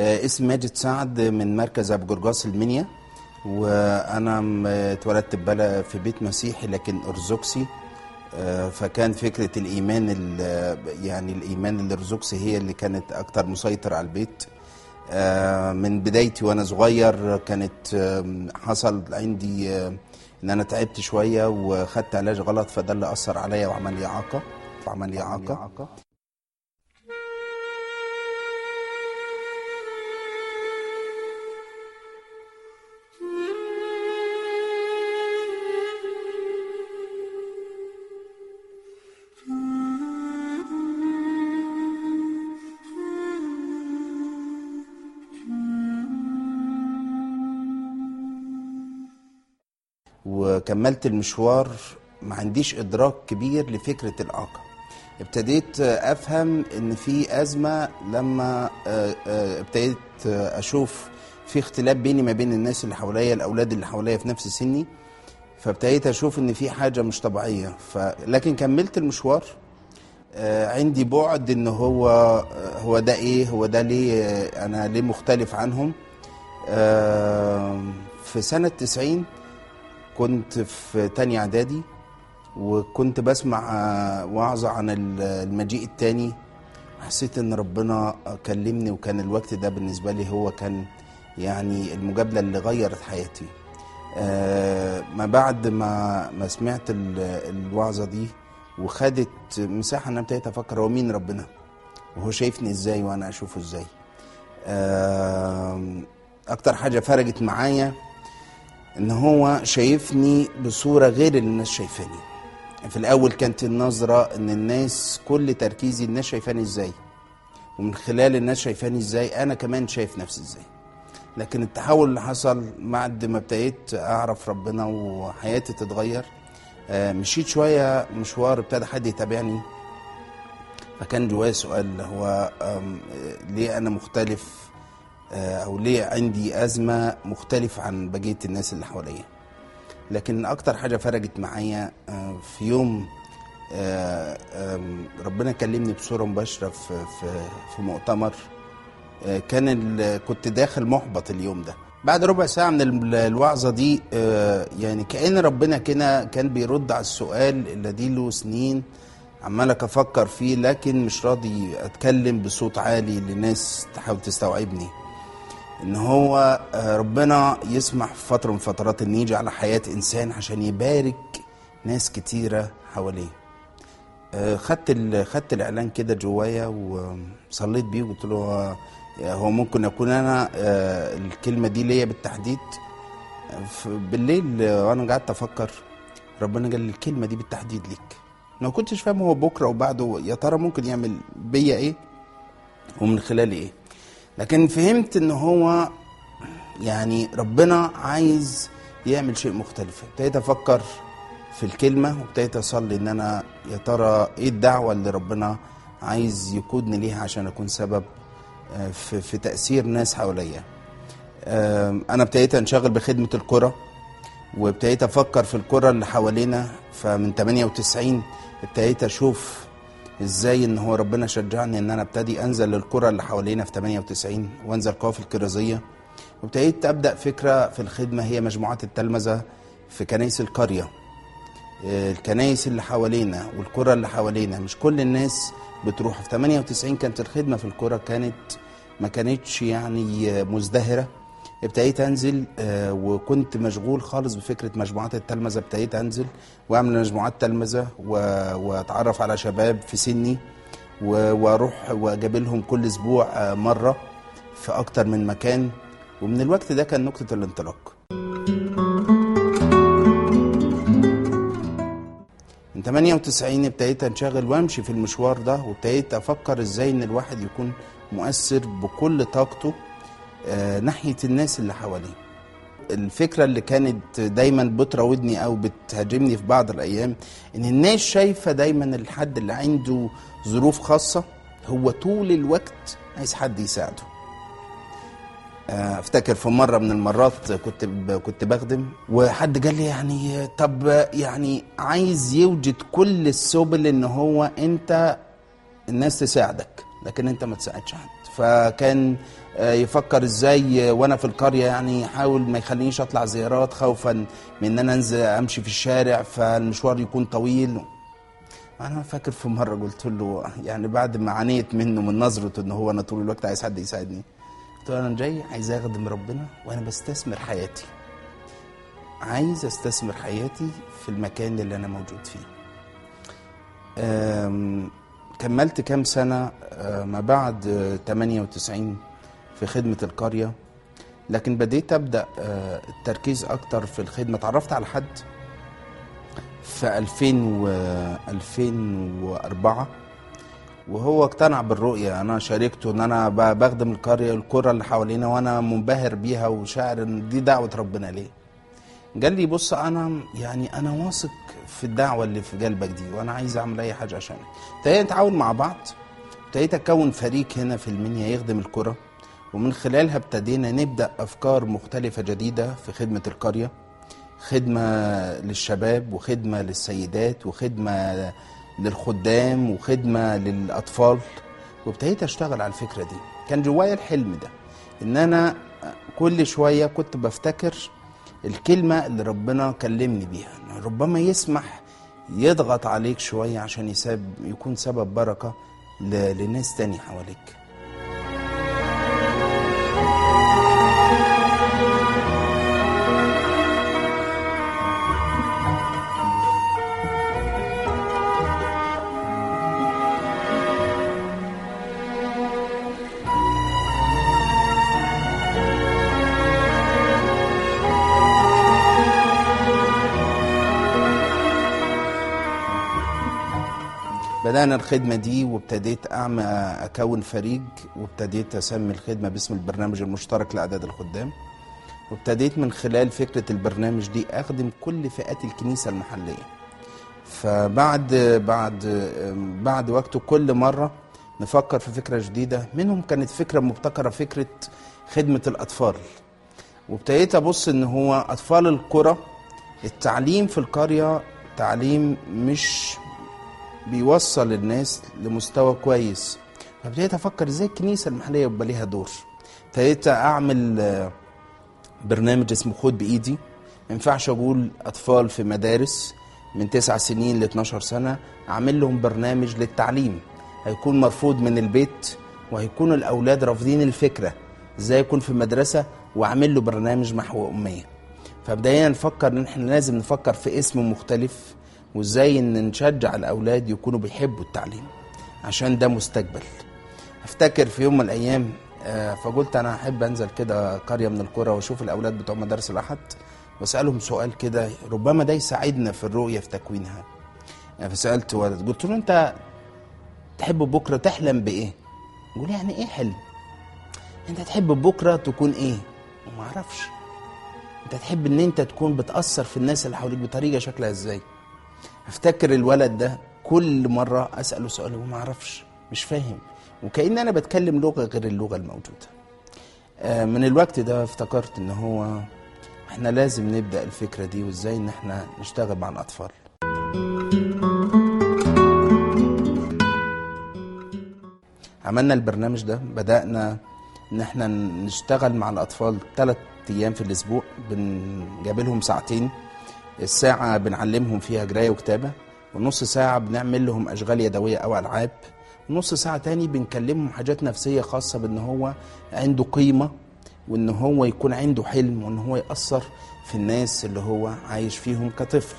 آه، اسمي ماجد سعد من مركز ابو جرجاس المنيا وانا م- اتولدت ببلا- في بيت مسيحي لكن ارثوذكسي آه، فكان فكره الايمان ال- يعني الايمان الارثوذكسي هي اللي كانت اكتر مسيطر على البيت آه، من بدايتي وانا صغير كانت آم، حصل عندي آه، ان انا تعبت شويه وخدت علاج غلط فده اللي اثر عليا وعمل لي اعاقه وعمل لي اعاقه وكملت المشوار ما عنديش ادراك كبير لفكره الاعاقه ابتديت افهم ان في ازمه لما آه، آه، ابتديت اشوف في اختلاف بيني ما بين الناس اللي حواليا الاولاد اللي حواليا في نفس سني فابتديت اشوف ان في حاجه مش طبيعيه ف... لكن كملت المشوار آه، عندي بعد ان هو آه، هو ده ايه هو ده ليه آه، انا ليه مختلف عنهم آه، في سنه 90 كنت في تانية اعدادي وكنت بسمع آه، وعظة عن ال- المجيء التاني حسيت ان ربنا كلمني وكان الوقت ده بالنسبة لي هو كان يعني المجادلة اللي غيرت حياتي آه، ما بعد ما ما سمعت ال- الوعظة دي وخدت مساحة ان أنا ابتديت افكر هو مين ربنا وهو شايفني ازاي وانا اشوفه ازاي آه، اكتر حاجة فرقت معايا ان هو شايفني بصوره غير اللي الناس شايفاني في الاول كانت النظره ان الناس كل تركيزي الناس شايفاني ازاي ومن خلال الناس شايفاني ازاي انا كمان شايف نفسي ازاي لكن التحول اللي حصل بعد ما ابتديت اعرف ربنا وحياتي تتغير آه، مشيت شويه مشوار ابتدى حد يتابعني فكان جوايا سؤال هو آم، آه، ليه انا مختلف آه، او ليه عندي ازمه مختلفه عن بقيه الناس اللي حواليا لكن اكتر حاجه فرقت معايا آه، في يوم آه، آم، ربنا كلمني بصوره مباشره في في في مؤتمر آه، كان ال- كنت داخل محبط اليوم ده بعد ربع ساعة من ال- الوعظة دي آه، يعني كأن ربنا كده كان بيرد على السؤال اللي دي له سنين عمالك أفكر فيه لكن مش راضي أتكلم بصوت عالي للناس تحاول تستوعبني ان هو آه، ربنا يسمح في فتره من فترات ان يجي على حياه انسان عشان يبارك ناس كتيره حواليه آه، خدت ال- خدت الاعلان كده جوايا وصليت بيه وقلت له هو- هو ممكن اكون انا آه، الكلمه دي ليا بالتحديد ف- بالليل آه، وانا قعدت افكر ربنا قال لي الكلمه دي بالتحديد ليك ما كنتش فاهم هو بكره وبعده يا ترى ممكن يعمل بيا ايه ومن خلال ايه لكن فهمت ان هو يعني ربنا عايز يعمل شيء مختلف ابتديت افكر في الكلمه وابتديت اصلي ان انا يا ترى ايه الدعوه اللي ربنا عايز يقودني ليها عشان اكون سبب آه، في, في تاثير ناس حواليا آم، انا ابتديت انشغل بخدمه الكره وابتديت افكر في الكره اللي حوالينا فمن 98 ابتديت اشوف ازاي ان هو ربنا شجعني ان انا ابتدي انزل للكره اللي حوالينا في 98 وانزل قوافل الكرازيه وابتديت ابدا فكره في الخدمه هي مجموعات التلمذه في كنايس القريه آه، الكنايس اللي حوالينا والقرى اللي حوالينا مش كل الناس بتروح في 98 كانت الخدمه في القرى كانت ما كانتش يعني آه، مزدهره ابتديت انزل آه، وكنت مشغول خالص بفكره مجموعات التلمذه ابتديت انزل واعمل مجموعات تلمذه و- واتعرف على شباب في سني و- واروح واقابلهم كل اسبوع آه، مره في اكتر من مكان ومن الوقت ده كان نقطه الانطلاق من 98 ابتديت انشغل وامشي في المشوار ده وابتديت افكر ازاي ان الواحد يكون مؤثر بكل طاقته آه، ناحيه الناس اللي حواليه الفكره اللي كانت دايما بتراودني او بتهاجمني في بعض الايام ان الناس شايفه دايما الحد اللي عنده ظروف خاصه هو طول الوقت عايز حد يساعده آه، افتكر في مره من المرات كنت ب- كنت بخدم وحد قال لي يعني طب يعني عايز يوجد كل السبل ان هو انت الناس تساعدك لكن انت ما تساعدش حد فكان آه، يفكر ازاي آه، وانا في القريه يعني يحاول ما يخلينيش اطلع زيارات خوفا من ان انا انزل امشي في الشارع فالمشوار يكون طويل انا فاكر في مره قلت له يعني بعد ما عانيت منه من نظرته ان هو انا طول الوقت عايز حد يساعدني قلت له انا جاي عايز اخدم ربنا وانا بستثمر حياتي عايز استثمر حياتي في المكان اللي انا موجود فيه أم، كملت كام سنة أه، ما بعد أه، 98 في خدمة القرية لكن بديت أبدأ أه، التركيز أكتر في الخدمة اتعرفت على حد في 2000 و 2004 وهو اقتنع بالرؤية أنا شاركته إن أنا ب- بخدم القرية القرى اللي حوالينا وأنا منبهر بيها وشاعر إن دي دعوة ربنا ليه قال لي بص انا يعني انا واثق في الدعوه اللي في قلبك دي وانا عايز اعمل اي حاجه عشانك ابتدينا نتعاون مع بعض ابتديت اكون فريق هنا في المنيا يخدم الكره ومن خلالها ابتدينا نبدا افكار مختلفه جديده في خدمه القريه خدمه للشباب وخدمه للسيدات وخدمه للخدام وخدمه للاطفال وابتديت اشتغل على الفكره دي كان جوايا الحلم ده ان انا كل شويه كنت بفتكر الكلمه اللي ربنا كلمني بيها إن ربما يسمح يضغط عليك شويه عشان يساب يكون سبب بركه ل- لناس تاني حواليك بدأنا الخدمة دي وابتديت أعمل أكون فريق وابتديت أسمي الخدمة باسم البرنامج المشترك لأعداد الخدام وابتديت من خلال فكرة البرنامج دي أخدم كل فئات الكنيسة المحلية فبعد بعد بعد وقته كل مرة نفكر في فكرة جديدة منهم كانت فكرة مبتكرة فكرة خدمة الأطفال وابتديت أبص إن هو أطفال القرى التعليم في القرية تعليم مش بيوصل الناس لمستوى كويس فابتديت افكر ازاي الكنيسه المحليه يبقى ليها دور ابتديت اعمل آه، برنامج اسمه خد بايدي ما ينفعش اقول اطفال في مدارس من تسع سنين ل 12 سنه اعمل لهم برنامج للتعليم هيكون مرفوض من البيت وهيكون الاولاد رافضين الفكره ازاي يكون في مدرسه واعمل له برنامج محو اميه فبدأنا نفكر ان احنا لازم نفكر في اسم مختلف وازاي ان نشجع الاولاد يكونوا بيحبوا التعليم عشان ده مستقبل افتكر في يوم من الايام آه، فقلت انا احب انزل كده قريه من القرى واشوف الاولاد بتوع مدارس الاحد واسالهم سؤال كده ربما ده يساعدنا في الرؤيه في تكوينها آه، فسالت ولد قلت له انت تحب بكره تحلم بايه يقول لي يعني ايه حلم انت تحب بكره تكون ايه وما اعرفش انت تحب ان انت تكون بتاثر في الناس اللي حواليك بطريقه شكلها ازاي افتكر الولد ده كل مره اساله سؤال وما اعرفش مش فاهم وكأن انا بتكلم لغه غير اللغه الموجوده آه، من الوقت ده افتكرت ان هو احنا لازم نبدا الفكره دي وازاي ان احنا نشتغل مع الاطفال عملنا البرنامج ده بدأنا ان احنا نشتغل مع الاطفال ثلاث ايام في الاسبوع بنجاب لهم ساعتين الساعة بنعلمهم فيها قراية وكتابة ونص ساعة بنعمل لهم أشغال يدوية أو ألعاب ونص ساعة تاني بنكلمهم حاجات نفسية خاصة بأن هو عنده قيمة وأن هو يكون عنده حلم وأن هو يأثر في الناس اللي هو عايش فيهم كطفل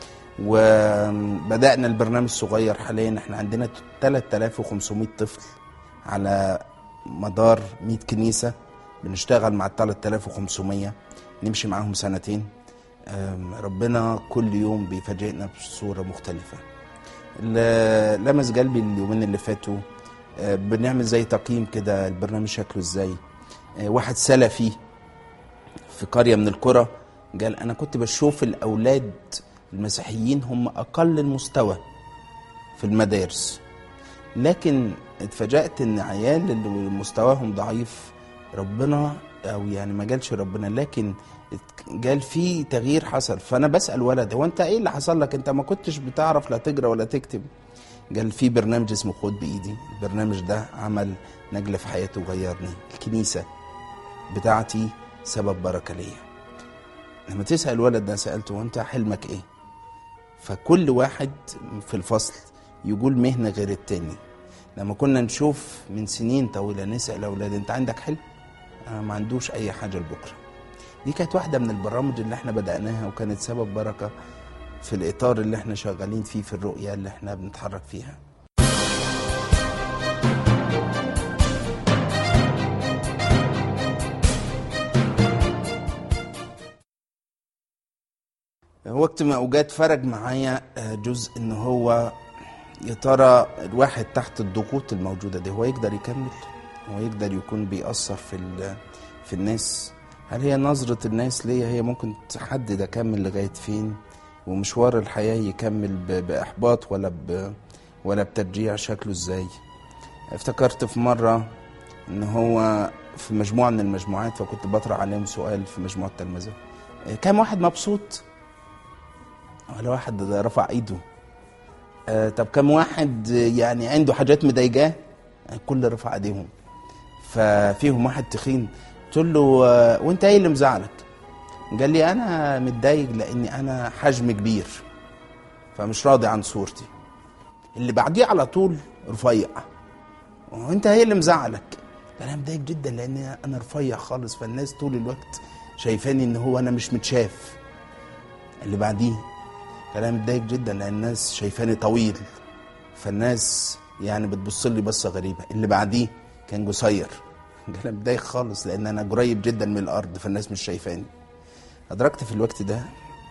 وبدأنا البرنامج الصغير حاليا احنا عندنا 3500 طفل على مدار 100 كنيسة بنشتغل مع ال 3500 نمشي معاهم سنتين أم، ربنا كل يوم بيفاجئنا بصورة مختلفة اللي لمس قلبي اليومين اللي فاتوا أه، بنعمل زي تقييم كده البرنامج شكله ازاي أه، واحد سلفي في قرية من القرى قال أنا كنت بشوف الأولاد المسيحيين هم أقل المستوى في المدارس لكن اتفاجأت إن عيال اللي مستواهم ضعيف ربنا أو يعني ما جالش ربنا لكن ات- جال في تغيير حصل فأنا بسأل ولد هو أنت إيه اللي حصل لك أنت ما كنتش بتعرف لا تقرأ ولا تكتب قال في برنامج اسمه خد بايدي البرنامج ده عمل نجلة في حياتي وغيرني الكنيسة بتاعتي سبب بركة ليا لما تسأل الولد ده سألته وانت حلمك ايه فكل واحد في الفصل يقول مهنة غير التاني لما كنا نشوف من سنين طويلة نسأل أولاد أنت عندك حلم؟ أنا ما عندوش أي حاجة لبكرة دي كانت واحدة من البرامج اللي احنا بدأناها وكانت سبب بركة في الإطار اللي احنا شغالين فيه في الرؤية اللي احنا بنتحرك فيها وقت ما اوجات فرج معايا آه، جزء ان هو يا ترى الواحد تحت الضغوط الموجوده دي هو يقدر يكمل هو يقدر يكون بيأثر في ال- في الناس هل هي نظرة الناس ليا هي ممكن تحدد أكمل لغاية فين ومشوار الحياة يكمل ب- بإحباط ولا ب ولا بترجيع شكله إزاي افتكرت في مرة إن هو في مجموعة من المجموعات فكنت بطرح عليهم سؤال في مجموعة تلمذة آه، كام واحد مبسوط ولا واحد ده رفع ايده آه طب كم واحد يعني عنده حاجات مضايقاه الكل رفع ايديهم ففيهم واحد تخين قلت له آه وانت ايه اللي مزعلك قال لي انا متضايق لاني انا حجم كبير فمش راضي عن صورتي اللي بعديه على طول رفيع وانت ايه اللي مزعلك انا متضايق جدا لان انا رفيع خالص فالناس طول الوقت شايفاني ان هو انا مش متشاف اللي بعديه كلام متضايق جدا لان الناس شايفاني طويل فالناس يعني بتبص لي بصه غريبه اللي بعديه كان قصير كلام متضايق خالص لان انا قريب جدا من الارض فالناس مش شايفاني ادركت في الوقت ده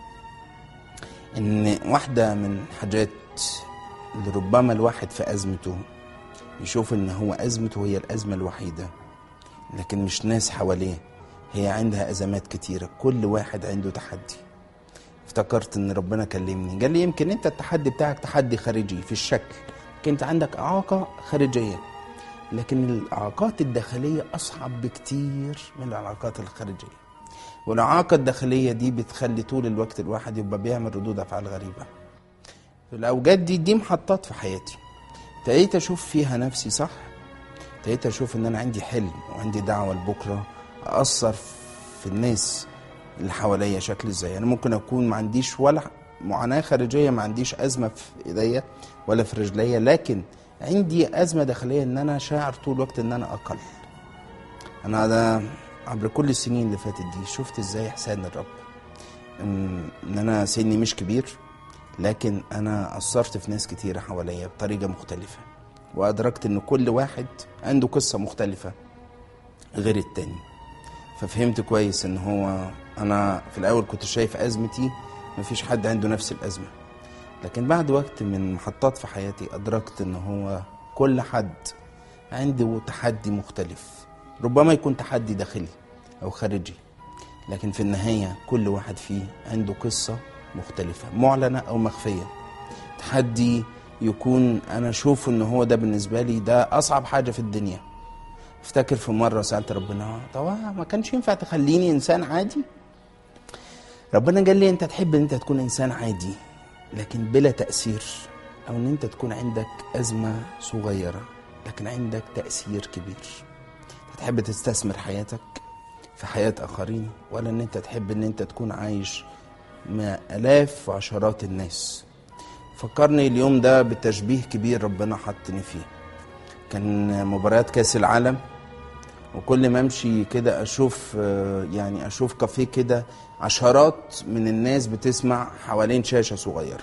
ان واحده من حاجات اللي ربما الواحد في ازمته يشوف ان هو ازمته هي الازمه الوحيده لكن مش ناس حواليه هي عندها ازمات كتيره كل واحد عنده تحدي افتكرت ان ربنا كلمني قال لي يمكن انت التحدي بتاعك تحدي خارجي في الشكل يمكن انت عندك اعاقه خارجيه لكن الاعاقات الداخليه اصعب بكتير من الاعاقات الخارجيه والاعاقه الداخليه دي بتخلي طول الوقت الواحد يبقى بيعمل ردود افعال غريبه في الاوجات دي دي محطات في حياتي ابتديت اشوف فيها نفسي صح ابتديت اشوف ان انا عندي حلم وعندي دعوه لبكره اثر في الناس اللي حواليا شكل ازاي انا ممكن اكون ما عنديش ولا معاناه خارجيه ما عنديش ازمه في ايديا ولا في رجليا لكن عندي ازمه داخليه ان انا شاعر طول الوقت ان انا اقل انا ده عبر كل السنين اللي فاتت دي شفت ازاي احسان الرب ان إن انا سني مش كبير لكن انا اثرت في ناس كتيره حواليا بطريقه مختلفه وادركت ان كل واحد عنده قصه مختلفه غير التاني ففهمت كويس ان هو انا في الاول كنت شايف ازمتي مفيش حد عنده نفس الازمه لكن بعد وقت من محطات في حياتي ادركت ان هو كل حد عنده تحدي مختلف ربما يكون تحدي داخلي او خارجي لكن في النهايه كل واحد فيه عنده قصه مختلفه معلنه او مخفيه تحدي يكون انا اشوف ان هو ده بالنسبه لي ده اصعب حاجه في الدنيا افتكر في مره سالت ربنا طب ما كانش ينفع تخليني انسان عادي ربنا قال لي انت تحب ان انت تكون انسان عادي لكن بلا تاثير او ان انت تكون عندك ازمه صغيره لكن عندك تاثير كبير تحب تستثمر حياتك في حياه اخرين ولا ان انت تحب ان انت تكون عايش مع الاف وعشرات الناس فكرني اليوم ده بتشبيه كبير ربنا حطني فيه كان مباريات كاس العالم وكل ما امشي كده اشوف آه، يعني اشوف كافيه كده عشرات من الناس بتسمع حوالين شاشه صغيره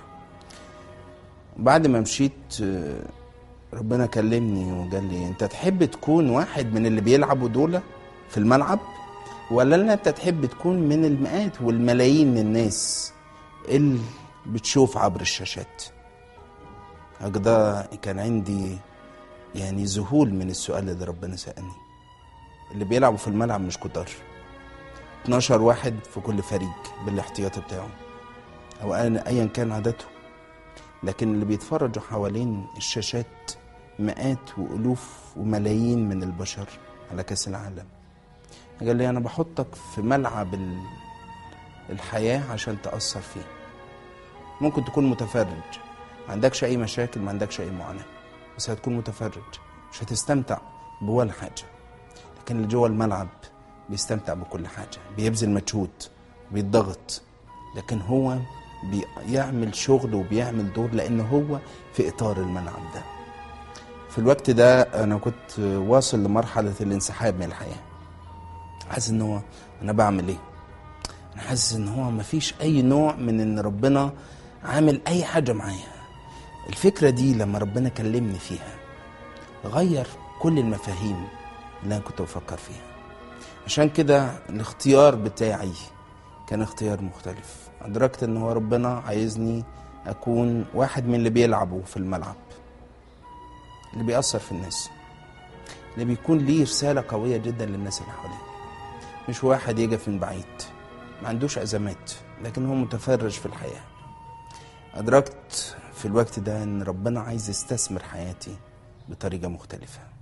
بعد ما مشيت آه، ربنا كلمني وقال لي انت تحب تكون واحد من اللي بيلعبوا دول في الملعب ولا ان انت تحب تكون من المئات والملايين من الناس اللي بتشوف عبر الشاشات ده كان عندي يعني ذهول من السؤال اللي ربنا سألني اللي بيلعبوا في الملعب مش كتار 12 واحد في كل فريق بالاحتياطي بتاعه او أنا- ايا كان عددهم لكن اللي بيتفرجوا حوالين الشاشات مئات والوف وملايين من البشر على كاس العالم قال لي انا بحطك في ملعب ال- الحياه عشان تاثر فيه ممكن تكون متفرج ما عندكش اي مشاكل ما عندكش اي معاناه بس هتكون متفرج مش هتستمتع بولا حاجه لكن اللي جوه الملعب بيستمتع بكل حاجه بيبذل مجهود بيتضغط لكن هو بيعمل شغل وبيعمل دور لان هو في اطار الملعب ده في الوقت ده انا كنت واصل لمرحله الانسحاب من الحياه حاسس ان هو انا بعمل ايه انا حاسس ان هو مفيش اي نوع من ان ربنا عامل اي حاجه معايا الفكره دي لما ربنا كلمني فيها غير كل المفاهيم اللي انا كنت بفكر فيها عشان كده الاختيار بتاعي كان اختيار مختلف ادركت ان هو ربنا عايزني اكون واحد من اللي بيلعبوا في الملعب اللي بيأثر في الناس اللي بيكون ليه رسالة قوية جدا للناس اللي حواليه مش واحد يجي من بعيد ما عندوش أزمات لكن هو متفرج في الحياة أدركت في الوقت ده إن ربنا عايز يستثمر حياتي بطريقة مختلفة